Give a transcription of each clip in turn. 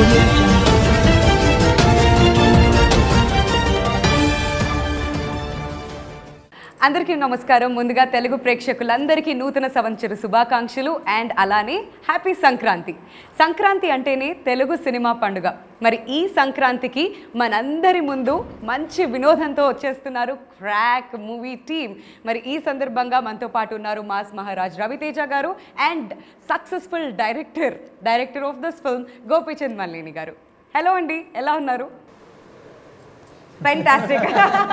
audio jungle. అందరికీ నమస్కారం ముందుగా తెలుగు ప్రేక్షకులందరికీ నూతన సంవత్సర శుభాకాంక్షలు అండ్ అలానే హ్యాపీ సంక్రాంతి సంక్రాంతి అంటేనే తెలుగు సినిమా పండుగ మరి ఈ సంక్రాంతికి మనందరి ముందు మంచి వినోదంతో వచ్చేస్తున్నారు క్రాక్ మూవీ టీమ్ మరి ఈ సందర్భంగా మనతో పాటు ఉన్నారు mass Maharaj Ravi Teja garu and successful director director of this film Gopichand Malineni garu hello అండి ఎలా ఉన్నారు fantastic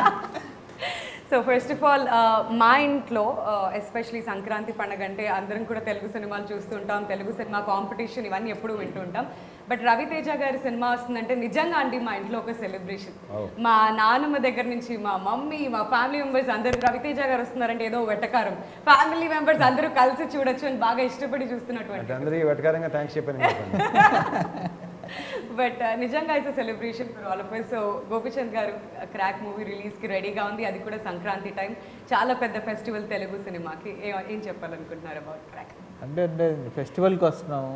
so first of all మా ఇంట్లో ఎస్పెషలీ సంక్రాంతి పండగ అంటే అందరం కూడా తెలుగు సినిమాలు చూస్తుంటాం తెలుగు సినిమా కాంపిటీషన్ ఇవన్నీ ఎప్పుడు వింటుంటాం బట్ రవితేజ గారి సినిమా వస్తుందంటే నిజంగా అండి మా ఇంట్లో ఒక సెలబ్రేషన్ మా నాన్నమ్మ దగ్గర నుంచి మా మమ్మీ మా ఫ్యామిలీ మెంబర్స్ అందరూ రవితేజ గారు వస్తున్నారంటే ఏదో వెటకారం ఫ్యామిలీ మెంబర్స్ అందరూ కలిసి చూడొచ్చు అని బాగా ఇష్టపడి చూస్తున్నటువంటి అంటే అందరికీ వెటకారంగా థ్యాంక్స్ చెప్పాను చెప్పండి బట్ నిజంగా it's celebration for all of so Gopichand garu crack movie రిలీజ్కి రెడీగా ఉంది అది కూడా సంక్రాంతి టైం చాలా పెద్ద ఫెస్టివల్ తెలుగు సినిమాకి ఏ- ఏం చెప్పాలనుకుంటున్నారు అబౌట్ క్రాక్ అంటే అంటే ఫెస్టివల్కి వస్తున్నాము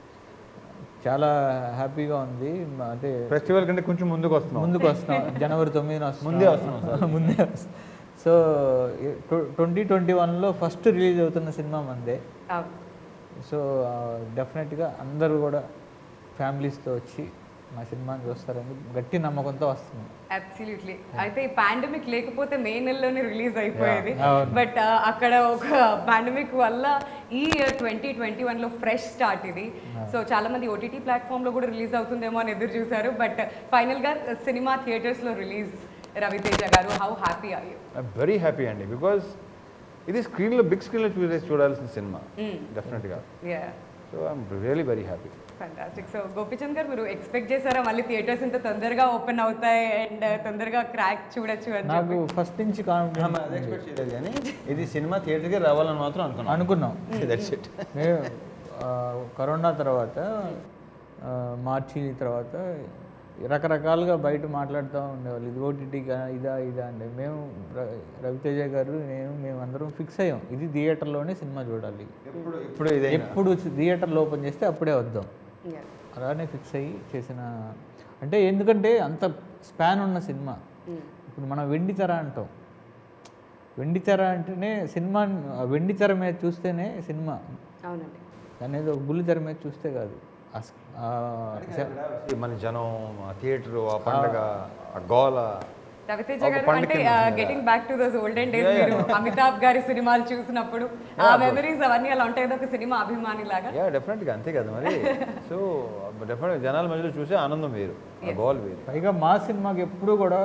చాలా హ్యాపీగా ఉంది మ- అంటే ఫెస్టివల్ కంటే కొంచెం ముందుకు వస్తున్నాం ముందుకు వస్తున్నాం జనవరి తొమ్మిదిన వస్తున్నాం ముందే వస్తున్నాం ముందే వస్తున్నాం సో ట్వంటీ ట్వంటీ వన్లో ఫస్ట్ రిలీజ్ అవుతున్న సినిమా మందే సో డెఫినెట్గా అందరూ కూడా ఫ్యామిలీస్తో వచ్చి మా సినిమాని చూస్తారని గట్టి నమ్మకంతో వస్తున్నాం అబ్సల్యూట్లీ అయితే ఈ పాండమిక్ లేకపోతే మే నెలలోనే రిలీజ్ అయిపోయేది Yeah, అవును. బట్ అక్కడ ఒక పాండమిక్ వల్ల ఈ ఇయర్ ట్వంటీ ట్వంటీ వన్లో ఫ్రెష్ స్టార్ట్ ఇది సో చాలా మంది ఓటీటీ ప్లాట్ఫామ్లో కూడా రిలీజ్ అవుతుందేమో అని ఎదురు చూశారు బట్ ఫైనల్గా సినిమా థియేటర్స్లో release Ravi Teja garu how happy are you very happy అండి బికాజ్ ఇది స్క్రీన్లో బిగ్ స్క్రీన్లో చూసే చూడాల్సిన సినిమా డెఫినెట్గా yeah so I'm really very happy fantastic so Gopichand garu మీరు ఎక్స్పెక్ట్ చేశారా మళ్ళీ థియేటర్స్ ఇంత తొందరగా ఓపెన్ అవుతాయి అండ్ తొందరగా క్రాక్ చూడొచ్చు అని నాకు ఫస్ట్ నుంచి కాన్ఫిడెన్స్ అది ఎక్స్పెక్ట్ చేయలేదు కానీ ఇది సినిమా థియేటర్కి రావాలని మాత్రం అనుకున్నాను అనుకున్నాం దట్స్ ఇట్ మేము ఆ, కరోనా తర్వాత ఆ, మార్చి తర్వాత రకరకాలుగా బయట మాట్లాడుతూ ఉండేవాళ్ళు ఇది ఓటీటీ ఇదా ఇదా అంటే మేము ర- రవితేజ గారు నేను మేము అందరం ఫిక్స్ అయ్యాం ఇది థియేటర్లోనే సినిమా చూడాలి ఇప్పుడు ఇప్పుడు ఇదే ఎప్పుడు థియేటర్లో ఓపెన్ చేస్తే అప్పుడే వద్దాం అలానే ఫిక్స్ అయ్యి చేసిన అంటే ఎందుకంటే అంత స్పాన్ ఉన్న సినిమా ఇప్పుడు మనం వెండి తెర అంటాం వెండి తెర అంటేనే సినిమా వెండి తెర మీద చూస్తేనే సినిమా అవునండి అనేది ఒక బుల్లి తెర మీద చూస్తే కాదు ఆ స్- ఆ సె- మన జనం ఆ థియేటర్ ఆ పండగ ఆ గోల రవితేజ ఒక గారు పండుగ అంటే కింద ఉంటుంది getting back to those olden days మీరు అమితాబ్ గారి సినిమాలు చూసినప్పుడు ఆ మెమరీస్ అవన్నీ అలా ఉంటాయి కదా ఒక సినిమా అభిమాని లాగా యా డెఫినెట్గా అంతే కదా మరి సో డెఫినెట్గా జనాల మధ్యలో చూసే ఆనందం వేరు ఆ గోల్ వేరు పైగా మా సినిమాకి ఎప్పుడు కూడా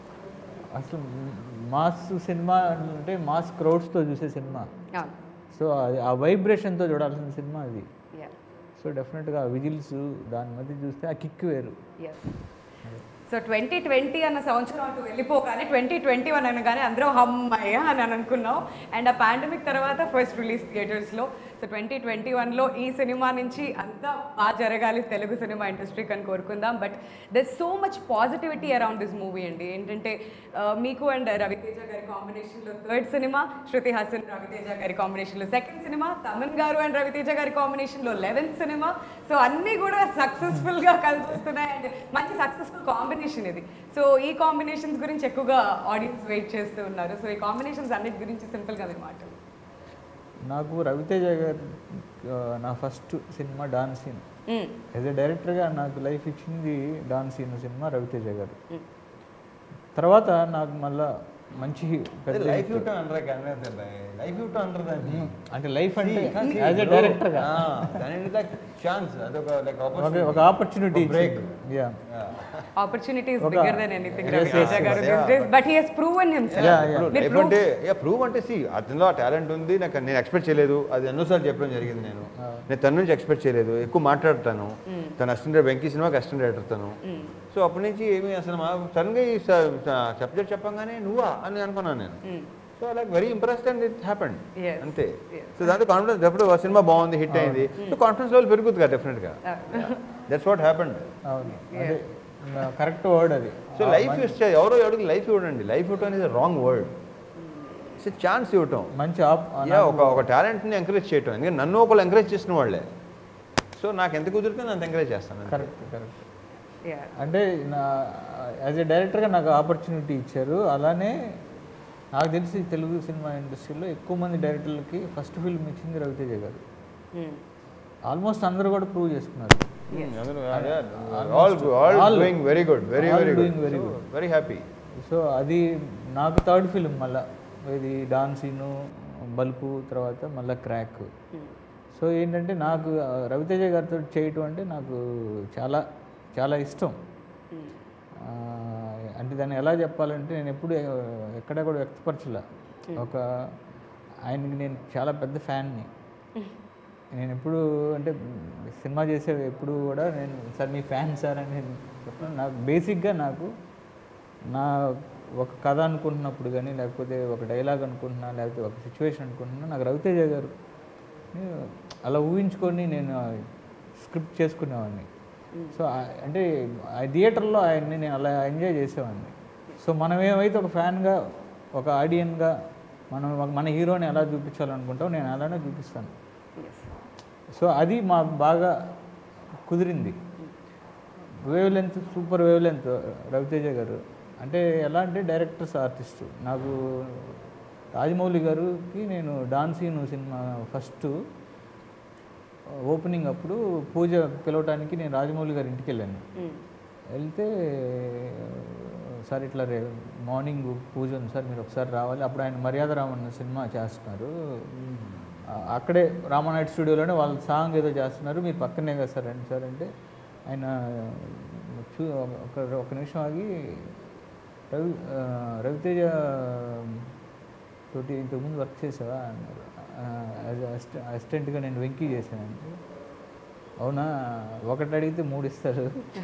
అసలు మాస్ సినిమా అంటే మాస్ క్రౌడ్స్తో చూసే సినిమా అవును సో అది ఆ వైబ్రేషన్తో చూడాల్సిన సినిమా అది Yeah. సో డెఫినెట్గా విజిల్స్ దాని మధ్య చూస్తే ఆ కిక్ వేరు Yes. సో ట్వంటీ ట్వంటీ అన్న సంవత్సరం అటు వెళ్ళిపోగానే ట్వంటీ ట్వంటీ వన్ అనగానే అందరూ హమ్మయ్య అని అని అనుకున్నాం అండ్ ఆ పాండమిక్ తర్వాత ఫస్ట్ రిలీజ్ థియేటర్స్లో సో ట్వంటీ ట్వంటీ వన్లో ఈ సినిమా నుంచి అంతా బాగా జరగాలి తెలుగు సినిమా ఇండస్ట్రీకి అని కోరుకుందాం but there so much positivity around this movie అండి ఏంటంటే ఆ, మీకు అండ్ రవితేజ గారి కాంబినేషన్లో థర్డ్ సినిమా శృతి హాసన్ రవితేజ గారి కాంబినేషన్లో సెకండ్ సినిమా తమన్ గారు అండ్ రవితేజ గారి కాంబినేషన్లో లెవెన్త్ సినిమా సో అన్నీ కూడా సక్సెస్ఫుల్గా కలిసి వస్తున్నాయి అండ్ మంచి సక్సెస్ఫుల్ కాంబినేషన్ ఇది సో ఈ కాంబినేషన్స్ గురించి ఎక్కువగా ఆడియన్స్ వెయిట్ చేస్తూ ఉన్నారు సో ఈ కాంబినేషన్స్ అన్నిటి గురించి సింపుల్గా మీరు మాట్లాడు నాకు రవితేజ గారు ఆ, నా ఫస్ట్ సినిమా డాన్ సీన్ యాజ్ ఎ డైరెక్టర్గా నాకు లైఫ్ ఇచ్చింది డాన్ సీన్ సినిమా రవితేజ గారు తర్వాత నాకు మళ్ళా మంచి పెద్ద లైఫ్ యూటం అంటారు కానీ లైఫ్ యూటం అంటారు దాన్ని అంటే లైఫ్ అంటే యాజ్ ఎ డైరెక్టర్గా దాని లైక్ ఛాన్స్ అదొక లైక్ ఒక ఒక ఆపర్చునిటీ break. యా ఆపర్చునిటీస్ ఒక- bigger than anything Yes, Ravi Teja yes, garu yes. these days but he he's proven himself Yeah, yeah. మీరు లైఫ్ prove- అంటే యా ప్రూవ్ అంటే సి అతనిలో ఆ టాలెంట్ ఉంది నాకు నేను ఎక్స్పెక్ట్ చేయలేదు అది ఎన్నోసార్లు చెప్పడం జరిగింది నేను నేను తన నుంచి ఎక్స్పెక్ట్ చేయలేదు ఎక్కువ మాట్లాడతాను తన అసిస్టెంట్ వెంకీ సినిమాకి అసిస్టెంట్ డైరెక్టర్ తను సో అప్పటి నుంచి ఏమి అసలు మా సడన్గా ఈ సబ్జెక్ట్ చెప్పంగానే నువ్వా అని అనుకున్నాను నేను so like very impressed and it happened Yes. అంతే Yes. సో దాంతో కాన్ఫిడెన్స్ ఎప్పుడు ఆ సినిమా బాగుంది హిట్ అయింది సో కాన్ఫిడెన్స్ లెవెల్ పెరుగుతుంది కదా డెఫినెట్గా దట్స్ వాట్ హ్యాపెండ్ అవును అదే కరెక్ట్ వర్డ్ అది సో లైఫ్ ఇస్తే ఎవరో ఎవరికి లైఫ్ ఇవ్వడండి లైఫ్ ఇవ్వడం అనేది రాంగ్ వర్డ్ ఇట్స్ ఛాన్స్ ఇవ్వటం మంచి ఆప్ యా ఒక ఒక టాలెంట్ని ఎంకరేజ్ చేయటం ఎందుకంటే నన్ను ఒకళ్ళు ఎంకరేజ్ చేసిన వాళ్ళే సో నాకు ఎంత కుదిరితే నేను అంత ఎంకరేజ్ చేస్తాను అంతే. కరెక్ట్ కరెక్ట్ యా అంటే నా యాజ్ ఎ డైరెక్టర్గా నాకు ఆపర్చునిటీ ఇచ్చారు అలానే నాకు తెలిసి తెలుగు సినిమా ఇండస్ట్రీలో ఎక్కువ మంది డైరెక్టర్లకి ఫస్ట్ ఫిల్మ్ ఇచ్చింది రవితేజ గారు ఆల్మోస్ట్ అందరూ కూడా ప్రూవ్ చేసుకున్నారు అందరూ all all All- doing very good very all very doing good very very happy so అది నాకు థర్డ్ ఫిలిం మళ్ళా ఇది డాన్సీను బల్పు తర్వాత మళ్ళీ క్రాక్ సో ఏంటంటే నాకు ఆ, రవితేజ గారితో చేయటం అంటే నాకు చాలా చాలా ఇష్టం ఆ, అంటే దాన్ని ఎలా చెప్పాలంటే నేను ఎప్పుడు ఎక్కడ కూడా వ్యక్తపరచలే ఒక ఆయనకి నేను చాలా పెద్ద ఫ్యాన్ని నేను ఎప్పుడు అంటే సినిమా చేసే ఎప్పుడు కూడా నేను సార్ మీ ఫ్యాన్ సార్ అని నేను చెప్పను నాకు బేసిక్గా నాకు నా ఒక కథ అనుకుంటున్నప్పుడు కానీ లేకపోతే ఒక డైలాగ్ అనుకుంటున్నా లేకపోతే ఒక సిచ్యువేషన్ అనుకుంటున్నా నాకు రవితేజ గారు అలా ఊహించుకొని నేను స్క్రిప్ట్ చేసుకునేవాడిని సో ఆ- అంటే ఆ థియేటర్లో ఆయన్ని నేను అలా ఎంజాయ్ చేసేవాడిని సో మనం ఏమైతే ఒక ఫ్యాన్గా ఒక ఆడియన్గా మనం ఒక- మన హీరోని ఎలా చూపించాలనుకుంటాం నేను అలానే చూపిస్తాను సో అది మాకు బాగా కుదిరింది wavelength super wavelength Ravi Teja garu అంటే ఎలా అంటే డైరెక్టర్స్ ఆర్టిస్ట్ నాకు రాజమౌళి గారికి నేను డాన్సీను సినిమా ఫస్ట్ ఓపెనింగ్ అప్పుడు పూజ పిలవటానికి నేను రాజమౌళి గారి ఇంటికి వెళ్ళాను వెళ్తే సార్ ఇట్లా రే మార్నింగ్ పూజ ఉంది సార్ మీరు ఒకసారి రావాలి అప్పుడు ఆయన మర్యాద రామన్న సినిమా చేస్తున్నారు ఆ, అక్కడే రామానాయుడు స్టూడియోలోనే వాళ్ళ సాంగ్ ఏదో చేస్తున్నారు మీరు పక్కనే కదా సార్ అండి సార్ అంటే ఆయన చూ ఒక ఒక నిమిషం ఆగి రవి ఆ, రవితేజ తోటి ఇంతకుముందు వర్క్ చేసావా అన్నారు యాజ్ అసిస్టెంట్గా నేను వెంకీ చేశానంటే అవునా ఒకటి అడిగితే మూడు ఇస్తారు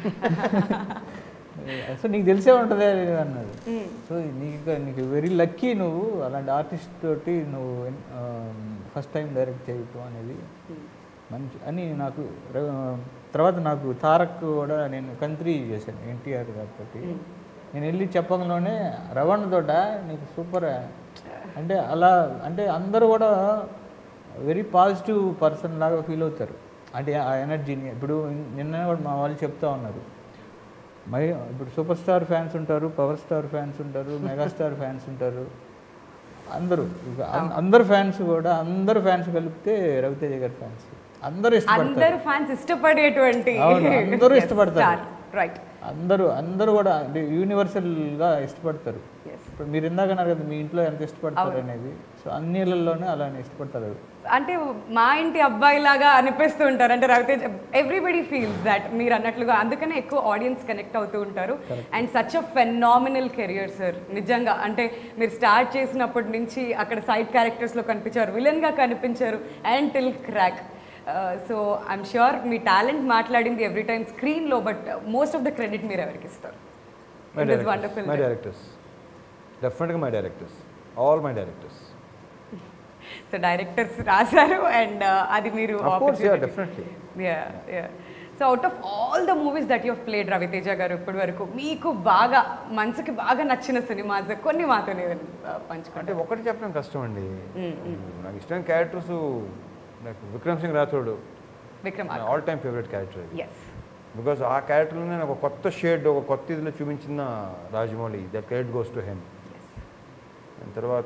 సో నీకు తెలిసే ఉంటుంది అన్నాడు సో నీకు నీకు వెరీ లక్కీ నువ్వు అలాంటి ఆర్టిస్ట్ తోటి నువ్వు ఫస్ట్ టైం డైరెక్ట్ చేయటం అనేది మంచి అని నాకు ర- తర్వాత నాకు తారక్ కూడా నేను కంత్రి చేశాను ఎన్టీఆర్ గారితో నేను వెళ్ళి చెప్పడంలోనే రవణ తోట నీకు సూపర్ అంటే అలా అంటే అందరూ కూడా వెరీ పాజిటివ్ పర్సన్ లాగా ఫీల్ అవుతారు అంటే ఆ ఎనర్జీని ఇప్పుడు నిన్న కూడా మా వాళ్ళు చెప్తా ఉన్నారు మరి ఇప్పుడు సూపర్ స్టార్ ఫ్యాన్స్ ఉంటారు పవర్ స్టార్ ఫ్యాన్స్ ఉంటారు మెగాస్టార్ ఫ్యాన్స్ ఉంటారు అందరూ ఇక అం- అందరు ఫ్యాన్స్ కూడా అందరు ఫ్యాన్స్ కలిపితే రవితేజ గారి ఫ్యాన్స్ అందరూ ఇష్టపడతారు అందరు ఫ్యాన్స్ ఇష్టపడేటువంటి అవును, అందరూ ఇష్టపడతారు. రైట్ అందరూ అందరూ కూడా అంటే యూనివర్సల్గా ఇష్టపడతారు ఎస్ ఇప్పుడు మీరు ఇందాక అన్నారు కదా మీ ఇంట్లో ఎంత ఇష్టపడతారు అనేది సో అన్ని ఇళ్ళల్లోనే అలానే ఇష్టపడతారు అంటే మా ఇంటి అబ్బాయి లాగా అనిపిస్తూ ఉంటారు అంటే రవితేజ్ ఎవ్రీబడి ఫీల్స్ దట్ మీరు అన్నట్లుగా అందుకనే ఎక్కువ ఆడియన్స్ కనెక్ట్ అవుతూ ఉంటారు and such a phenomenal career sir నిజంగా అంటే మీరు స్టార్ట్ చేసినప్పటి నుంచి అక్కడ సైడ్ క్యారెక్టర్స్లో కనిపించారు విలన్గా కనిపించారు and till Crack so I'm sure మీ టాలెంట్ మాట్లాడింది ఎవ్రీ టైమ్ స్క్రీన్లో but most of the credit మీరు ఎవరికి ఇస్తారు my It is wonderful. Directors my directors డెఫినెట్గా my directors all my directors so directors రాశారు అండ్ అది మీరు Of course, yeah, opportunity- definitely. Yeah, yeah. So out of all the movies that you played Ravi Teja garu ఇప్పటి వరకు మీకు బాగా మనసుకి బాగా నచ్చిన సినిమాస్ కొన్ని మాతోనే పంచుకోండి అంటే ఒకటి చెప్పడం కష్టం అండి నాకు ఇష్టమైన క్యారెక్టర్స్ నాకు Vikram Singh Rathod Vikram all time favourite character yes because ఆ క్యారెక్టర్లోనే నాకు ఒక కొత్త షేడ్ ఒక కొత్త ఇదిలో చూపించిన Rajamouli that credit goes to him తర్వాత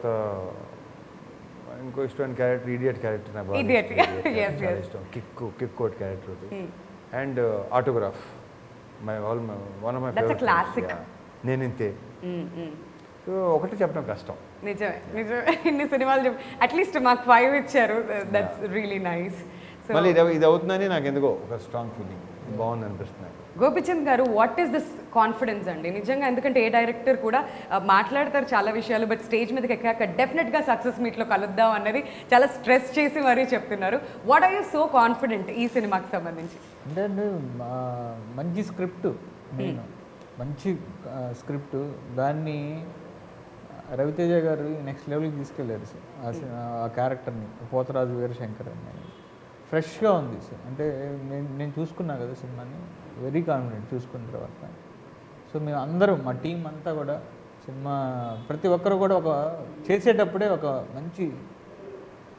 ఇంకో ఇష్టమైన క్యారెక్టర్ ఇడియట్ క్యారెక్టర్ నాకు బాగా Idiot. ఇష్టం. Idiot Yes, character చాలా yes. ఇష్టం కిక్ కిక్ కోట్ character and Autograph my all one of my That's a classic. నేను ఇంతే సో ఒకటి చెప్పడం కష్టం నిజమే నిజమే ఇన్ని సినిమాలు చెప్ అట్లీస్ట్ మాకు ఫైవ్ ఇచ్చారు దట్స్ రియలీ నైస్ సో మళ్ళీ ఇది ఇది అవుతుందని నాకు ఎందుకో ఒక స్ట్రాంగ్ ఫీలింగ్ బాగుంది అనిపిస్తుంది నాకు గోపిచంద్ గారు వాట్ ఈస్ దిస్ కాన్ఫిడెన్స్ అండి నిజంగా ఎందుకంటే ఏ డైరెక్టర్ కూడా ఆ, మాట్లాడతారు చాలా విషయాలు బట్ స్టేజ్ మీదకి ఎక్కాక డెఫినెట్గా సక్సెస్ మీట్లో కలుద్దాం అన్నది చాలా స్ట్రెస్ చేసి మరీ చెప్తున్నారు what are you so confident ఈ సినిమాకి సంబంధించి అంటే అంటే మా- మంచి స్క్రిప్ట్ నేను మంచి స్క్రిప్ట్ దాన్ని రవితేజ గారు నెక్స్ట్ లెవెల్కి తీసుకెళ్ళారు సార్ ఆ సి- ఆ క్యారెక్టర్ని పోతరాజు వీరశంకర్ అని ఫ్రెష్గా ఉంది సార్ అంటే నేను నేను చూసుకున్నా కదా సినిమాని వెరీ కాన్ఫిడెంట్ చూసుకున్న తర్వాత సో మేము అందరం మా టీం అంతా కూడా సినిమా ప్రతి ఒక్కరు కూడా ఒక చేసేటప్పుడే ఒక మంచి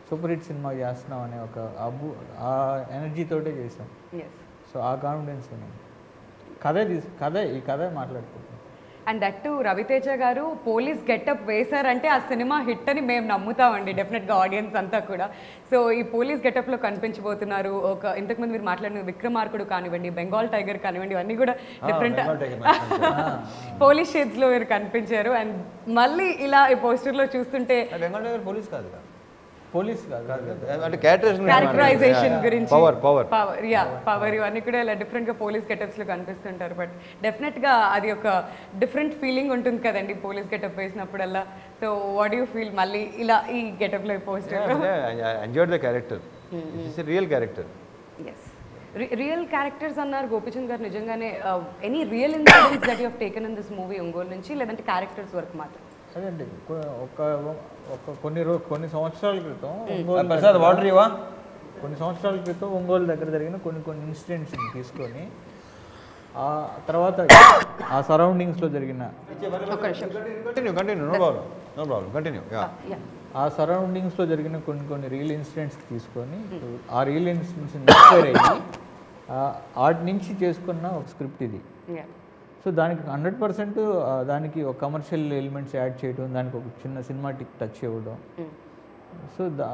సూపర్ హిట్ సినిమా చేస్తున్నాం అనే ఒక అబ్బు ఆ ఎనర్జీతోటే చేసాం ఎస్ సో ఆ కాన్ఫిడెన్స్ ఉంది కథే తీసు కథే ఈ కథే మాట్లాడుకుంటాం అండ్ దట్ టు రవితేజ గారు పోలీస్ గెటప్ వేశారంటే ఆ సినిమా హిట్ అని మేము నమ్ముతామండి డెఫినెట్గా ఆడియన్స్ అంతా కూడా సో ఈ పోలీస్ గెటప్లో కనిపించబోతున్నారు ఒక ఇంతకుముందు మీరు మాట్లాడిన విక్రమార్కుడు కానివ్వండి బెంగాల్ టైగర్ కానివ్వండి ఇవన్నీ కూడా different Bengal Tiger match police షేడ్స్లో మీరు కనిపించారు అండ్ మళ్ళీ ఇలా ఈ పోస్టర్లో చూస్తుంటే బెంగాల్ టైగర్ పోలీస్ కాదు కదా పోలీస్ కాదు అంటే క్యారెక్టరేషన్ క్యారెక్టరైజేషన్ గురించి power power power yeah power ఇవన్నీ కూడా ఇలా డిఫరెంట్గా పోలీస్ గెటప్స్లో కనిపిస్తుంటారు బట్ డెఫినెట్గా అది ఒక డిఫరెంట్ ఫీలింగ్ ఉంటుంది కదండి పోలీస్ గెటప్ వేసినప్పుడల్లా సో వాట్ యూ ఫీల్ మళ్ళీ ఇలా ఈ గెటప్లో ఈ poster enjoyed the character it's real character yes real characters అన్నారు గోపిచంద్ గారు నిజంగానే any real incidents that you taken in this movie Ongole నుంచి లేదంటే క్యారెక్టర్స్ వరకు మాత్రం అదండి కొ- ఒక ఒక కొన్ని రో కొన్ని సంవత్సరాల క్రితం ఒంగోలు ప్రసాద్ వాటర్ ఇవా కొన్ని సంవత్సరాల క్రితం ఒంగోలు దగ్గర జరిగిన కొన్ని కొన్ని ఇన్సిడెంట్స్ తీసుకొని ఆ తర్వాత ఆ సరౌండింగ్స్లో జరిగిన ఒక నిమిషం continue continue no problem no problem continue yeah yeah ఆ సరౌండింగ్స్లో జరిగిన కొన్ని కొన్ని రియల్ ఇన్సిడెంట్స్ తీసుకొని ఆ రియల్ ఇన్సిడెంట్స్ ఇన్స్పైర్ అయ్యి ఆ- వాటి నుంచి చేసుకున్న ఒక స్క్రిప్ట్ ఇది యా సో దానికి హండ్రెడ్ పర్సెంట్ దానికి ఒక కమర్షియల్ ఎలిమెంట్స్ యాడ్ చేయడం దానికి ఒక చిన్న సినిమాటిక్ టచ్ ఇవ్వడం సో దా-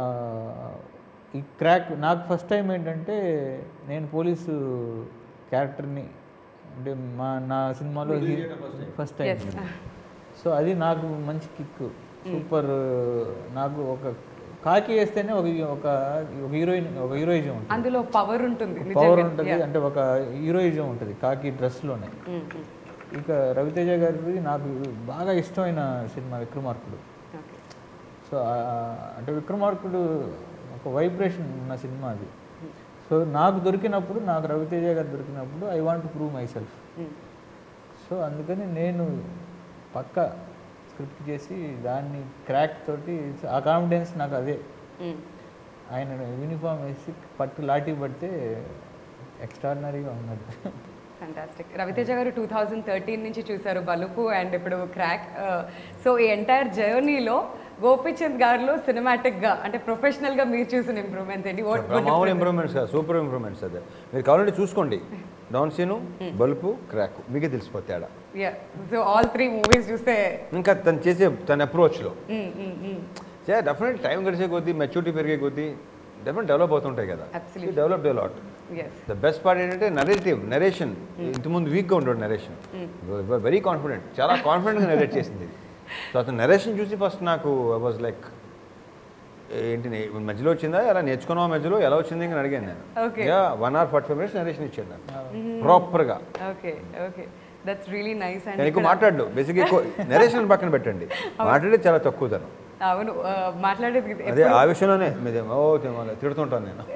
ఈ క్రాక్ నాకు ఫస్ట్ టైం ఏంటంటే నేను పోలీసు క్యారెక్టర్ని అంటే మా నా సినిమాలో ఫస్ట్ టైం సో అది నాకు మంచి కిక్ సూపర్ నాకు ఒక కాకి వేస్తేనే ఒక ఒక ఒక హీరోయిన్ ఒక హీరోయిజం ఉంటుంది అందులో పవర్ ఉంటుంది పవర్ నిజంగా ఉంటుంది అంటే ఒక హీరోయిజం ఉంటుంది కాకి డ్రెస్లోనే ఇక రవితేజ గారిది నాకు బాగా ఇష్టమైన సినిమా విక్రమార్కుడు ఓకే సో ఆ- అంటే విక్రమార్కుడు ఒక వైబ్రేషన్ ఉన్న సినిమా అది సో నాకు దొరికినప్పుడు నాకు రవితేజ గారు దొరికినప్పుడు I want prove myself so అందుకని నేను పక్క స్క్రిప్ట్ చేసి దాన్ని క్రాక్ తోటి ఆ కాన్ఫిడెన్స్ నాకు అదే ఆయన యూనిఫామ్ వేసి పట్టు లాఠీ పడితే ఎక్స్ట్రాడినరీగా ఉన్నది ఫ్యాంటాస్టిక్ రవితేజ గారు టూ థౌజండ్ థర్టీన్ నుంచి చూశారు బలుపు అండ్ ఇప్పుడు క్రాక్ సో ఈ ఎంటైర్ జర్నీలో గోపీచంద్ గారిలో సినిమాటిక్గా అంటే ప్రొఫెషనల్గా మీరు చూసిన ఇంప్రూవ్మెంట్స్ ఏంటి What- what మామూలు ఇంప్రూవ్మెంట్స్ కాదు సూపర్ ఇంప్రూవ్మెంట్స్ అదే మీరు కావాలంటే చూసుకోండి డౌన్ సీను బల్పు క్రాక్ మీకే తెలిసిపోతే తేడా yeah so all three movies చూస్తే ఇంకా తను చేసే తన అప్రోచ్లో mm, mm, mm. Definite time గడిచే కొద్దీ మెచ్యూరిటీ పెరిగే కొద్దీ డెఫినెట్ డెవలప్ అవుతుంటాయి కదా Absolutely. Develop lot yes the best part ఏంటంటే నరేటివ్ నరేషన్ ఇంతకుముందు వీక్గా ఉండడు నరేషన్ వెరీ కాన్ఫిడెంట్ చాలా కాన్ఫిడెంట్గా నరేట్ చేసింది ఇది సో అతను నరేషన్ చూసి ఫస్ట్ నాకు ఐ వాజ్ లైక్ ఏంటి నే- మధ్యలో వచ్చిందా ఎలా నేర్చుకున్నావా మధ్యలో ఎలా వచ్చింది అని అడిగాను నేను Okay. Yeah one hour forty five minutes narration ఇచ్చాడు నాకు ప్రాపర్గా okay okay that's really nice నేను ఎక్కువ అండ్ మాట్లాడు బేసిక్గా ఎక్కువ నరేషన్ పక్కన పెట్టండి మాట్లాడేది చాలా తక్కువ తను అవును ఆ, మాట్లాడేది అదే ఆ విషయంలోనే మీదే ఓ తిమ్మాలి, తిడుతుంటాను నేను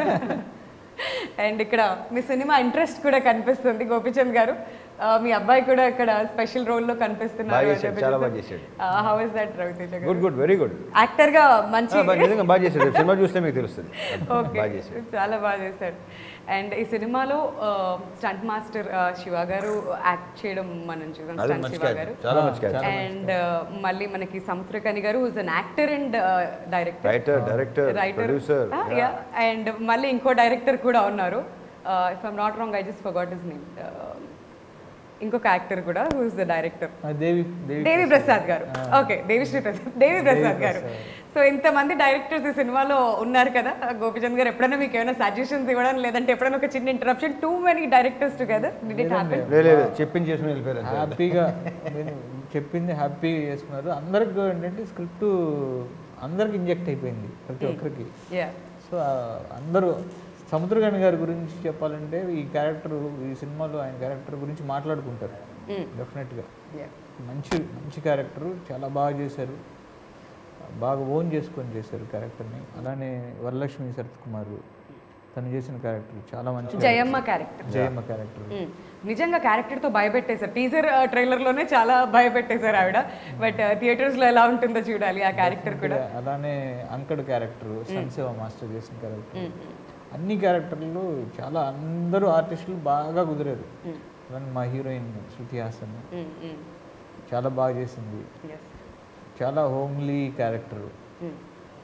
అండ్ ఇక్కడ మీ సినిమా ఇంట్రెస్ట్ కూడా కనిపిస్తుంది గోపిచంద్ గారు ఆ, మీ అబ్బాయి కూడా ఇక్కడ స్పెషల్ రోల్లో కనిపిస్తున్నారు బాగా చేశాడు, చాలా బాగా చేశాడు. How is that Ravi Teja garu good good very good actor గా మంచి నిజంగా బాగా చేశాడు సినిమా చూస్తే మీకు తెలుస్తుంది ఓకే బాగా చేశాడు చాలా బాగా చేశాడు అండ్ ఈ సినిమాలో స్టంట్ మాస్టర్ శివ గారు యాక్ట్ చేయడం మనం చూసాం అది స్టంట్ మంచి శివ గారు క్యారెక్టర్ చాలా మంచి క్యారెక్టర్ అండ్ మళ్ళీ మనకి Samuthirakani garu is an actor and director writer director writer producer and మళ్ళీ ఇంకో డైరెక్టర్ కూడా ఉన్నారు if I'm not wrong I just forgot his name ఇంకొక యాక్టర్ కూడా హూ ఇస్ ద డైరెక్టర్ ఆ దేవి దేవి దేవి ప్రసాద్ గారు ఓకే దేవిశ్రీ ప్రసాద్ దేవి ప్రసాద్ గారు సో ఇంతమంది డైరెక్టర్స్ ఈ సినిమాలో ఉన్నారు కదా గోపిచంద్ గారు ఎప్పుడైనా మీకు ఏమైనా సజెషన్స్ ఇవ్వడం లేదంటే ఎప్పుడైనా ఒక చిన్న interruption too many directors together did it happen లేదు చెప్పింది చేసుకుని వెళ్ళిపోయారు అంతే. హ్యాపీగా నేను చెప్పింది హ్యాపీగా చేసుకున్నారు అందరికి ఏంటంటే స్క్రిప్ట్ అందరికి ఇంజెక్ట్ అయిపోయింది ప్రతి ఒక్కరికి యా సో ఆ, అందరూ సముద్రగని గారి గురించి చెప్పాలంటే ఈ క్యారెక్టర్ ఈ సినిమాలో ఆయన క్యారెక్టర్ గురించి మాట్లాడుకుంటారు డెఫినెట్గా యా మంచి మంచి క్యారెక్టర్ చాలా బాగా చేశారు బాగా ఓన్ చేసుకొని చేశారు క్యారెక్టర్ని అలానే వరలక్ష్మి శరత్ కుమార్ తను చేసిన క్యారెక్టర్ చాలా మంచి జయమ్మ క్యారెక్టర్ జయమ్మ క్యారెక్టర్ నిజంగా క్యారెక్టర్తో భయపెట్టేశారు టీజర్ ట్రైలర్లోనే చాలా భయపెట్టేశారు ఆవిడ బట్ థియేటర్స్లో ఎలా ఉంటుందో చూడాలి ఆ క్యారెక్టర్ కూడా అలానే అంకడ్ క్యారెక్టర్ సన్సేవ మాస్టర్ చేసిన క్యారెక్టర్ అన్ని క్యారెక్టర్లు చాలా అందరూ ఆర్టిస్టులు బాగా కుదిరారు అలానే మా హీరోయిన్ శృతి హాసన్ చాలా బాగా చేసింది ఎస్ చాలా హోమ్లీ క్యారెక్టర్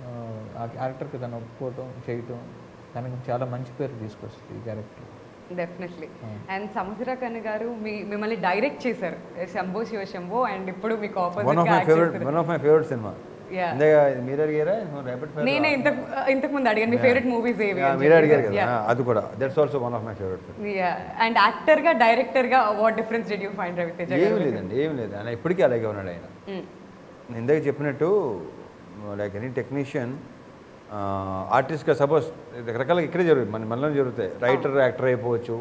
ఆ, ఆ క్యారెక్టర్కి తను ఒప్పుకోవటం చేయటం తనకి చాలా మంచి పేరు తీసుకొస్తుంది ఈ క్యారెక్టర్ డెఫినెట్లీ అండ్ సముద్ర కన్య గారు మీ మిమ్మల్ని డైరెక్ట్ చేశారు శంభో శివ శంభో అండ్ ఇప్పుడు మీకు one of my opposite favourite one of my favourite సినిమా Yeah. ఇందాక మీరు అడిగారా రేపటి నేనే ఇంతకు ఇంతకు ముందు అడిగాను మీ ఫేవరెట్ మూవీస్ ఏవి అని మీరు చెప్పి. అడిగారు కదా Yeah. ఆ, అది కూడా that's also one of my favourite and actor గా డైరెక్టర్ గా what difference did you find Ravi Teja ఏం గారు లేదండి ఏం లేదు ఆయన ఇప్పటికీ అలాగే ఉన్నాడు ఆయన నేను ఇందాక చెప్పినట్టు లైక్ ఎనీ టెక్నీషియన్ ఆర్టిస్ట్గా సపోజ్ రకరకాలుగా ఇక్కడే జరుగుతుంది మన మనలో జరుగుతాయి రైటర్ యాక్టర్ అయిపోవచ్చు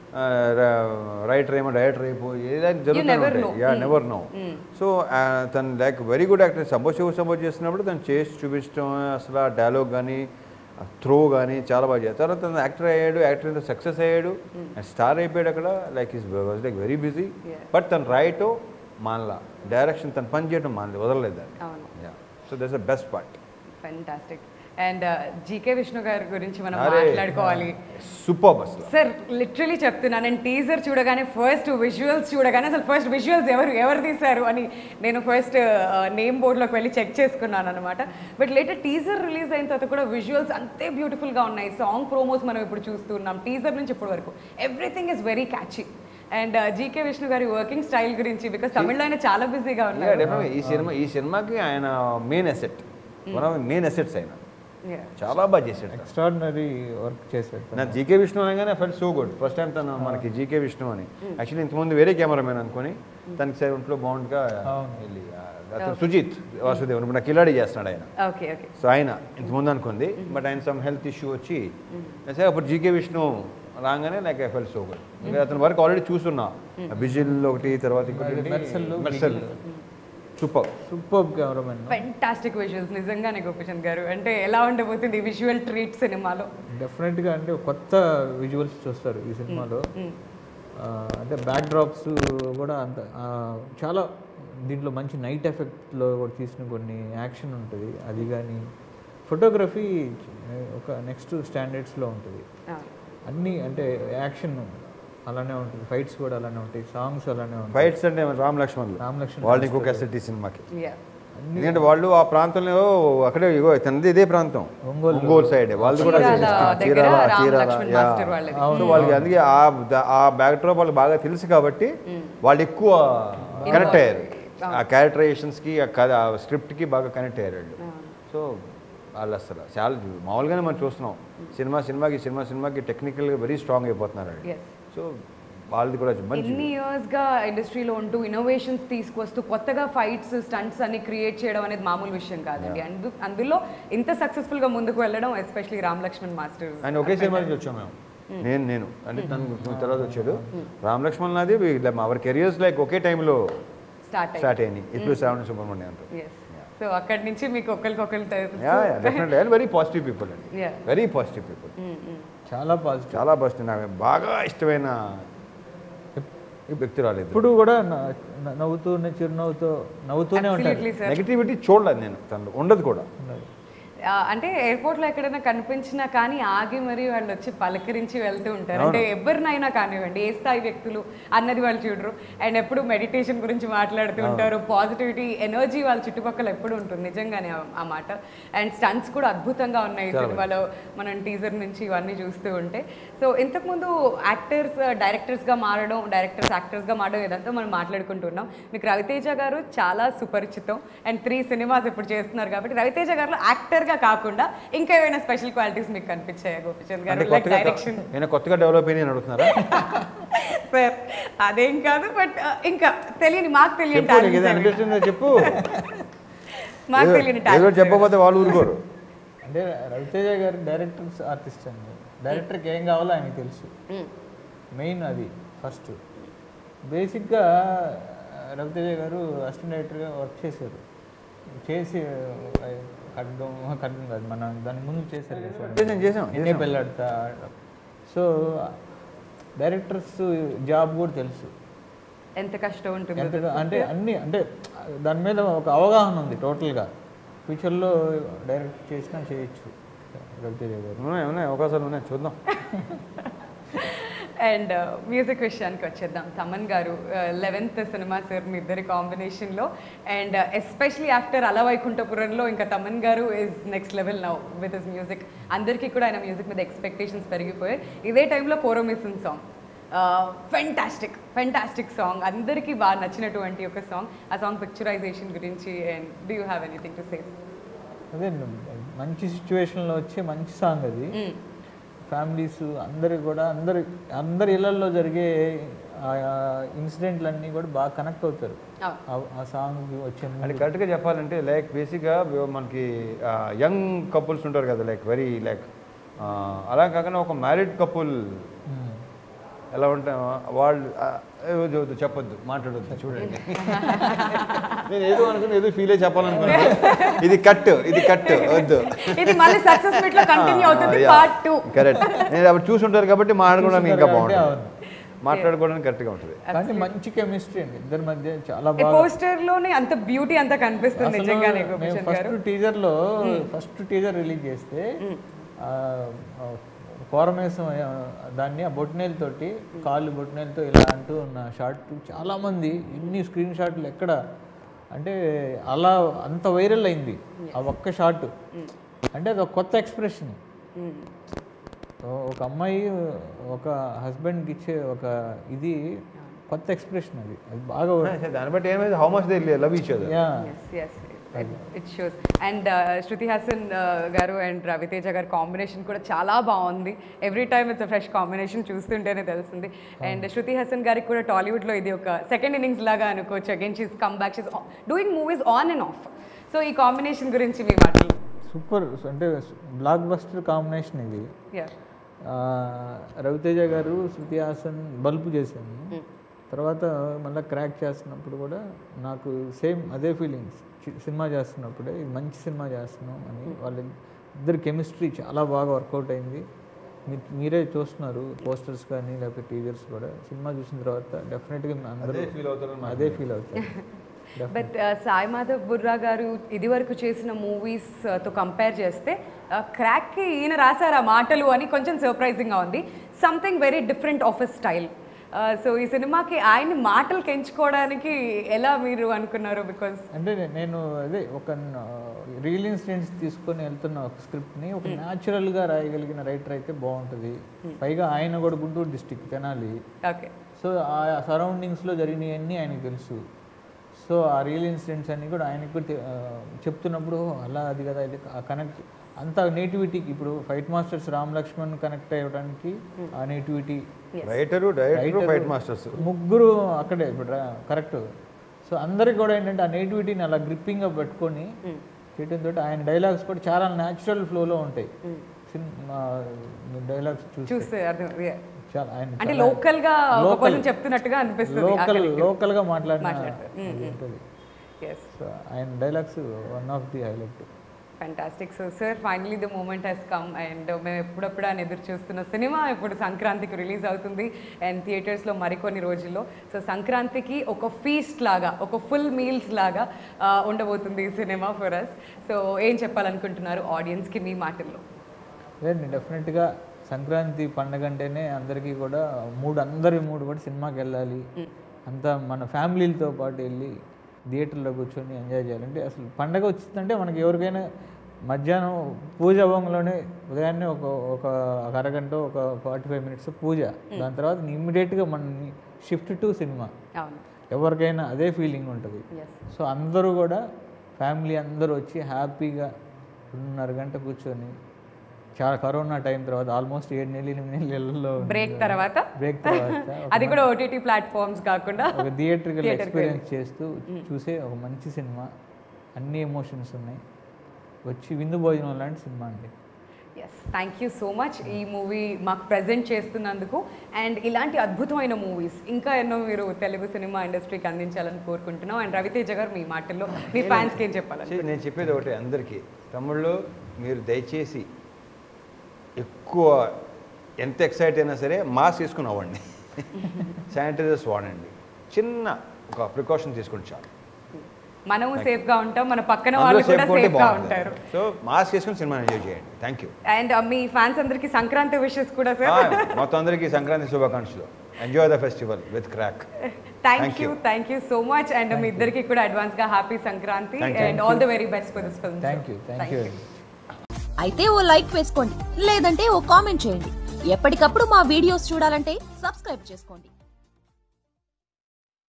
రైటర్ ఏమో డైరెక్టర్ అయిపోయి ఏదైనా జరుగుతూ never ఉంటాయి know. Yeah never know so తను like very good actor suppose suppose చేస్తున్నప్పుడు తను చేసి చూపించడం అసలు ఆ డైలాగ్ కానీ త్రో కానీ చాలా బాగా చేస్తారు తర్వాత తను యాక్టర్ అయ్యాడు యాక్టర్ ఇంత సక్సెస్ అయ్యాడు స్టార్ అయిపోయాడు అక్కడ like is was like very busy Yeah. But తను రైటో మానలా డైరెక్షన్ తను పని చేయడం మానలేదు వదలలేదు దాన్ని అవును yeah so that's the best part fantastic and GK Vishnu గారి గురించి మనం అరే. మాట్లాడుకోవాలి సూపర్ అసలు సార్ లిటరలీ చెప్తున్నా నేను టీజర్ చూడగానే ఫస్ట్ విజువల్స్ చూడగానే అసలు ఫస్ట్ విజువల్స్ ఎవరు ఎవరు తీశారు అని నేను ఫస్ట్ నేమ్ బోర్డ్లోకి వెళ్ళి చెక్ చేసుకున్నాను అనమాట బట్ లేటర్ టీజర్ రిలీజ్ అయిన తర్వాత కూడా విజువల్స్ అంతే బ్యూటిఫుల్గా ఉన్నాయి సాంగ్ ప్రోమోస్ మనం ఇప్పుడు చూస్తున్నాం టీజర్ నుంచి ఇప్పటి వరకు everything is very catchy and GK Vishnu గారి వర్కింగ్ స్టైల్ గురించి బికాస్ తమిళ్లో ఆయన చాలా బిజీగా Yeah, ఉన్నారు definitely. ఈ సినిమా ఈ సినిమాకి ఆయన main asset one of main assets ఆయన Yeah. చాలా బాగా చేశాడు తను. ఎక్స్ట్రాడినరీ వర్క్ చేశాడు తను. నా జీకే విష్ణు అనగానే fell so good first time తను మనకి జీకే విష్ణు అని యాక్చువల్లీ ఇంతకుముందు వేరే కెమెరామెన్ అనుకుని తనకి సరే ఒంట్లో బాగుండగా అవును. వెళ్ళి ఆ, అతను సుజిత్ వాసుదేవన్ ఇప్పుడు నాకు కిలాడి చేస్తున్నాడు ఆయన ఓకే ఓకే సో ఆయన ఇంతకుముందు అనుకుంది బట్ ఆయన సమ్ హెల్త్ ఇష్యూ వచ్చి సరే అప్పుడు జీకే విష్ణు రాగానే like I fell so good ఇంకా అతని వరకు ఆల్రెడీ చూస్తున్నా బిజిల్ ఒకటి తర్వాత ఇంకోటి Mersal, Mersal super super cameraman fantastic visuals నిజంగానే గోపిచంద్ గారు అంటే ఎలా ఉండబోతుంది విజువల్ ట్రీట్ సినిమాలో డెఫినెట్గా అంటే ఒక కొత్త విజువల్స్ చూస్తారు ఈ సినిమాలో ఆ, అంటే బ్యాక్ డ్రాప్స్ కూడా అంత ఆ, చాలా దీంట్లో మంచి నైట్ ఎఫెక్ట్లో కూడా తీసిన కొన్ని యాక్షన్ ఉంటుంది అది కానీ ఫోటోగ్రఫీ ఒక నెక్స్ట్ స్టాండర్డ్స్లో ఉంటుంది అన్నీ అంటే యాక్షన్ అలానే ఉంటుంది ఫైట్స్ కూడా అలానే ఉంటాయి సాంగ్స్ అలానే ఉంటాయి ఫైట్స్ అంటే రామ్ లక్ష్మణ్ రామ్ లక్ష్మణ్ వాళ్ళు ఇంకొక అసెట్ ఈ సినిమాకి యా ఎందుకంటే వాళ్ళు ఆ ప్రాంతంలో అక్కడే ఇగో తనది ఇదే ప్రాంతం ఒంగోలు. ఒంగోలు సైడ్ వాళ్ళు కూడా చీరాల చేసేస్తారు. దగ్గర చీరాల, రామ్ చీరాల, లక్ష్మణ్ యా. మాస్టర్ వాళ్ళది. సో వాళ్ళకి అందుకే ఆ ద- ఆ బ్యాక్ డ్రాప్ వాళ్ళకి బాగా తెలుసు కాబట్టి వాళ్ళు ఎక్కువ కనెక్ట్ అయ్యారు ఆ క్యారెక్టరైజేషన్స్ కి ఆ కథ ఆ స్క్రిప్ట్ కి బాగా కనెక్ట్ అయ్యారు వాళ్ళు సో వాళ్ళు అసలు చాలా మామూలుగానే మనం చూస్తున్నాం సినిమా సినిమాకి సినిమా సినిమాకి టెక్నికల్గా వెరీ స్ట్రాంగ్ అయిపోతున్నారు వాళ్ళు ఎస్ సో వాళ్ళది కూడా మంచి ఎన్ని ఇయర్స్గా ఇండస్ట్రీలో ఉంటూ ఇన్నోవేషన్స్ తీసుకొస్తూ కొత్తగా ఫైట్స్ స్టంట్స్ అన్ని క్రియేట్ చేయడం అనేది మామూలు విషయం కాదండి అందు అందులో ఇంత సక్సెస్ఫుల్గా ముందుకు వెళ్ళడం ఎస్పెషలీ రామ్ లక్ష్మణ్ మాస్టర్ ఆయన ఒకే సినిమా నుంచి వచ్చాం మేము నేను నేను అంటే తను తర్వాత వచ్చాడు రామ్ లక్ష్మణ్ నాది అవర్ కెరియర్స్ లైక్ ఒకే టైంలో స్టార్ట్ అయ్యి స్టార్ట్ అయినాయి ఇప్పుడు శ్రావణ సుబ్రహ్మణ్యంతో ఎస్ సో అక్కడి నుంచి మీకు ఒకరికొకరు yeah definitely and very positive people అండి Yeah. వెరీ పాజిటివ్ పీపుల్ చాలా పాజిటివ్ చాలా పాజిటివ్ నాకు బాగా ఇష్టమైన వ్యక్తురాలు ఇద్దరు ఇప్పుడు కూడా న- న- నవ్వుతూనే చిరునవ్వుతో నవ్వుతూనే ఉంటారు Absolutely, sir. నెగిటివిటీ చూడలేదు నేను తనలో ఉండదు కూడా ఉన్నారు. ఆ, అంటే ఎయిర్పోర్ట్లో ఎక్కడైనా కనిపించినా కానీ ఆగి మరి వాళ్ళు వచ్చి పలకరించి వెళ్తూ ఉంటారు అంటే ఎవరినైనా కానివ్వండి ఏ స్థాయి వ్యక్తులు అన్నది వాళ్ళు చూడరు అండ్ ఎప్పుడు మెడిటేషన్ గురించి మాట్లాడుతూ ఉంటారు పాజిటివిటీ ఎనర్జీ వాళ్ళ చుట్టుపక్కల ఎప్పుడు ఉంటుంది నిజంగానే ఆ- ఆ మాట అండ్ స్టంట్స్ కూడా అద్భుతంగా ఉన్నాయి ఈ సినిమాలో మనం టీజర్ నుంచి ఇవన్నీ చూస్తూ ఉంటే సో ఇంతకుముందు యాక్టర్స్ డైరెక్టర్స్గా మారడం డైరెక్టర్స్ యాక్టర్స్గా మారడం ఇదంతా మనం మాట్లాడుకుంటున్నాం మీకు రవితేజ గారు చాలా సుపరిచితం అండ్ త్రీ సినిమాస్ ఇప్పుడు చేస్తున్నారు కాబట్టి రవితేజ గారు యాక్టర్గా కాకుండా ఇంకా ఏమైనా స్పెషల్ క్వాలిటీస్ మీకు కనిపించాయా గోపిచంద్ అంటే గారు లైక్ కొత్తగా డైరెక్షన్ నేను కొత్తగా డెవలప్ అయ్యి అడుగుతున్నారా సార్ అదేం కాదు బట్ ఇంకా తెలియని మాకు తెలియని చెప్పు నీకు ఏదో talents అవి. అనిపిస్తుందో చెప్పు మాకు ఏదో- తెలియని ఏదో talents చెప్పకపోతే వాళ్ళు ఊరుకోరు అంటే రవితేజ గారు డైరెక్టర్స్ ఆర్టిస్ట్ అండి డైరెక్టర్కి ఏం కావాలో ఆయనకి తెలుసు మ్మ్. మెయిన్ అది ఫస్ట్ బేసిక్గా రవితేజ గారు అసిస్టెంట్ డైరెక్టర్గా వర్క్ చేశారు చేసి ఆ, ఖడ్గం ఖడ్గం కాదు మన దాని ముందు చేశారు కదా సార్. చేసాం చేసాం ఎన్నే పెళ్ళాడతా సో డైరెక్టర్స్ జాబ్ కూడా తెలుసు ఎంత కష్టం ఉంటుంది ఎంత అంటే అన్ని అంటే దాని మీద ఒక అవగాహన ఉంది టోటల్గా ఫ్యూచర్లో డైరెక్ట్ చేసినా చేయొచ్చు రవితేజ గారు ఉన్నాయి ఉన్నాయి అవకాశాలు ఉన్నాయి చూద్దాం అండ్ మ్యూజిక్ విషయానికి వచ్చేద్దాం తమన్ గారు లెవెన్త్ సినిమా సార్ మీ ఇద్దరి కాంబినేషన్లో అండ్ ఎస్పెషలీ ఆఫ్టర్ అల వైకుంఠపురంలో ఇంకా Thaman garu is next level now with his music అందరికీ కూడా ఆయన మ్యూజిక్ మీద ఎక్స్పెక్టేషన్స్ పెరిగిపోయాయి ఇదే టైంలో పోరోమిసన్ సాంగ్ ఫెంటాస్టిక్ ఫెంటాస్టిక్ సాంగ్ అందరికీ బాగా నచ్చినటువంటి ఒక సాంగ్ ఆ సాంగ్ పిక్చరైజేషన్ గురించి and do you have anything to say అదే మంచి సిచ్యువేషన్లో వచ్చే మంచి సాంగ్ అది ఫ్యామిలీస్ అందరు కూడా అందరు అందరి ఇళ్లలో జరిగే ఇన్సిడెంట్లన్నీ కూడా బాగా కనెక్ట్ అవుతారు ఆ- ఆ సాంగ్ వచ్చే అంటే కరెక్ట్గా చెప్పాలంటే లైక్ బేసిక్గా మనకి యంగ్ కపుల్స్ ఉంటారు కదా లైక్ వెరీ లైక్ అలా కాకుండా ఒక మ్యారీడ్ కపుల్ ఎలా ఉంటా వాళ్ళు ఆ, ఏ వద్దు, వద్దు, చెప్పొద్దు మాట్లాడొద్దు చూడండి నేను ఏదో అనుకుని ఏదో ఫీల్ అయ్యి చెప్పాలనుకున్నాను ఇది కట్ ఇది కట్ వద్దు ఇది మళ్ళీ సక్సెస్ మీట్ లో కంటిన్యూ అవుతుంది పార్ట్ టూ కరెక్ట్ నేను అప్పుడు చూసుంటారు కాబట్టి మాట్లాడుకోవడానికి ఇంకా చూసుంటారు కాబట్టి బాగుంటుంది మాట్లాడుకోవడానికి కరెక్ట్గా ఉంటుంది కానీ మంచి కెమిస్ట్రీ అండి ఇద్దరి మధ్య చాలా బాగా పోస్టర్ లోనే అంత బ్యూటీ అంత కనిపిస్తుంది నిజంగానే గోపిచంద్ గారు ఫస్ట్ టీజర్ లో ఫస్ట్ టీజర్ రిలీజ్ చేస్తే ఆ, ఆ, కోరమేసం ఆ, దాన్ని ఆ బొట్నేల్ తోటి కాళ్ళు బొట్నేలతో ఇలా అంటూ ఉన్న షార్ట్ చాలా మంది ఇన్ని స్క్రీన్ షాట్లు ఎక్కడ అంటే అలా అంత వైరల్ అయింది ఆ ఒక్క షాట్ అంటే అది ఒక కొత్త ఎక్స్ప్రెషన్ ఒక అమ్మాయి ఒక హస్బెండ్కి ఇచ్చే ఒక ఇది కొత్త ఎక్స్ప్రెషన్ అది అది బాగా దాన్ని బట్టి ఏమైంది how much they love each other yeah it shows and Shruti Haasan garu and Ravi Teja గారి కాంబినేషన్ కూడా చాలా బాగుంది every time it's fresh combination చూస్తుంటేనే తెలిసింది అండ్ శృతి హాసన్ గారికి కూడా టాలీవుడ్లో ఇది ఒక సెకండ్ ఇన్నింగ్స్ లాగా అనుకోవచ్చు again she's come back she's doing movies on and off so ఈ కాంబినేషన్ గురించి మీ మాటలు సూపర్ అంటే బ్లాక్ బస్టర్ కాంబినేషన్ ఇది Yeah. ఆ, రవితేజ గారు శృతి హాసన్ బల్బు చేశాను తర్వాత మళ్ళీ క్రాక్ చేస్తున్నప్పుడు కూడా నాకు సేమ్ అదే ఫీలింగ్స్ సినిమా చేస్తున్నప్పుడే ఇది మంచి సినిమా చేస్తున్నాం అని వాళ్ళ ఇద్దరు కెమిస్ట్రీ చాలా బాగా వర్కౌట్ అయింది మీ- మీరే చూస్తున్నారు పోస్టర్స్ కానీ లేకపోతే టీజర్స్ కూడా సినిమా చూసిన తర్వాత డెఫినెట్గా అందరూ ఫీల్ అవుతారు అదే ఫీల్ అవుతారు బట్ సాయి మాధవ్ బుర్రా గారు ఇదివరకు చేసిన మూవీస్తో కంపేర్ చేస్తే క్రాక్కి ఈయన రాశారు ఆ మాటలు అని కొంచెం సర్ప్రైజింగ్గా ఉంది something very different of a style so ఈ సినిమాకి ఆయన మాటలు ఎంచుకోవడానికి ఎలా మీరు అనుకున్నారు బికాస్ అంటే నే- నేను అదే ఒక రియల్ ఇన్సిడెంట్స్ తీసుకొని వెళ్తున్న ఒక స్క్రిప్ట్ని ఒక న్యాచురల్గా రాయగలిగిన రైటర్ అయితే బాగుంటుంది పైగా ఆయన కూడా Guntur district Tenali okay so ఆ సరౌండింగ్స్లో జరిగినవన్నీ ఆయనకు తెలుసు సో ఆ రియల్ ఇన్సిడెంట్స్ అన్నీ కూడా ఆయనకు కూడా తె- ఆ, చెప్తున్నప్పుడు అలా అది కదా ఇది కనెక్ట్ అంత నేటివిటీకి ఇప్పుడు fight masters Ram Lakshman connect అయ్యడానికి ఆ nativity writer director fight masters ముగ్గురు అక్కడే ఇప్పుడు కరెక్ట్ సో అందరికి కూడా ఏంటంటే ఆ నేటివిటీని అలా గ్రిప్పింగ్గా పెట్టుకొని చేయడంతో ఆయన డైలాగ్స్ కూడా చాలా న్యాచురల్ ఫ్లోలో ఉంటాయి సినిమా డైలాగ్స్ చూసి చూస్తే అర్థం yeah. చాలా ఆయన అంటే లోకల్ గా ఒక పర్సన్ చెప్తున్నట్టుగా అనిపిస్తుంది లోకల్ లోకల్గా మాట్లాడిన మాట్లాడతారు. అది ఉంటుంది ఎస్ సో ఆయన dialogues one of the highlight fantastic so sir finally the moment he's come and మేము ఎప్పుడప్పుడు అని ఎదురు చూస్తున్న సినిమా ఇప్పుడు సంక్రాంతికి రిలీజ్ అవుతుంది అండ్ థియేటర్స్లో మరికొన్ని రోజుల్లో సో సంక్రాంతికి ఒక ఫీస్ట్ లాగా ఒక ఫుల్ మీల్స్ లాగా ఆ, ఉండబోతుంది ఈ సినిమా ఫర్ అస్ సో ఏం చెప్పాలనుకుంటున్నారు ఆడియన్స్కి మీ మాటల్లో లేదండి డెఫినెట్గా సంక్రాంతి పండగ అంటేనే అందరికీ కూడా మూడు అందరి మూడు కూడా సినిమాకి వెళ్ళాలి అంతా మన ఫ్యామిలీలతో పాటు వెళ్ళి థియేటర్లో కూర్చొని ఎంజాయ్ చేయాలంటే అసలు పండగ వచ్చిందంటే మనకి ఎవరికైనా మధ్యాహ్నం పూజ అవ్వంలోనే ఉదయాన్నే ఒక ఒక ఒక అరగంట ఒక ఫార్టీ ఫైవ్ మినిట్స్ పూజ దాని తర్వాత ఇమ్మీడియట్గా మన షిఫ్ట్ టు సినిమా అవును ఎవరికైనా అదే ఫీలింగ్ ఉంటుంది ఎస్ సో అందరూ కూడా ఫ్యామిలీ అందరూ వచ్చి హ్యాపీగా రెండున్నర గంట కూర్చొని చాలా కరోనా టైం తర్వాత ఆల్మోస్ట్ ఏడు నెలలు ఎనిమిది నెలల్లో బ్రేక్ తర్వాత బ్రేక్ తర్వాత అది కూడా ఓటీటీ ప్లాట్ఫామ్స్ కాకుండా ఒక థియేటర్కల్ ఎక్స్పీరియన్స్ చేస్తూ చూసే ఒక మంచి సినిమా అన్ని ఎమోషన్స్ ఉన్నాయి వచ్చి విందు భోజనం లాంటి సినిమా అండి yes thank you so much ఈ మూవీ మాకు ప్రజెంట్ చేస్తున్నందుకు అండ్ ఇలాంటి అద్భుతమైన మూవీస్ ఇంకా ఎన్నో మీరు తెలుగు సినిమా ఇండస్ట్రీకి అందించాలని కోరుకుంటున్నాం అండ్ రవితేజ గారు మీ మాటల్లో మీ ఫ్యాన్స్కి ఏం చెప్పాలని చే- నేను చెప్పేది ఒకటే అందరికీ తమ్ముళ్ళు మీరు దయచేసి ఎక్కువ ఎంత ఎక్సైట్ అయినా సరే మాస్క్ వేసుకుని అవ్వండి శానిటైజర్స్ వాడండి చిన్న ఒక ప్రికాషన్ తీసుకుంటే చాలు మనము సేఫ్ గా ఉంటాం మన పక్కన అందులో వాళ్ళు కూడా సేఫ్ ఉంటే సేఫ్ గా బాగుంటుంది ఉంటారు సో మాస్క్ వేసుకుని సినిమా ఎంజాయ్ చేయండి థ్యాంక్ యూ అండ్ మీ ఫ్యాన్స్ అందరికి సంక్రాంతి విషెస్ కూడా సార్ మొత్తం అందరికీ సంక్రాంతి శుభాకాంక్షలు enjoy the festival with Crack thank Thank you you. Thank you so much and మీ ఇద్దరికి కూడా అడ్వాన్స్ గా happy Sankranti Thank you. And all the very best for this film thank you thank you అయితే ఓ like వేసుకోండి లేదంటే ఓ comment చేయండి ఎప్పటికప్పుడు మా వీడియోస్ చూడాలంటే సబ్స్క్రైబ్ చేసుకోండి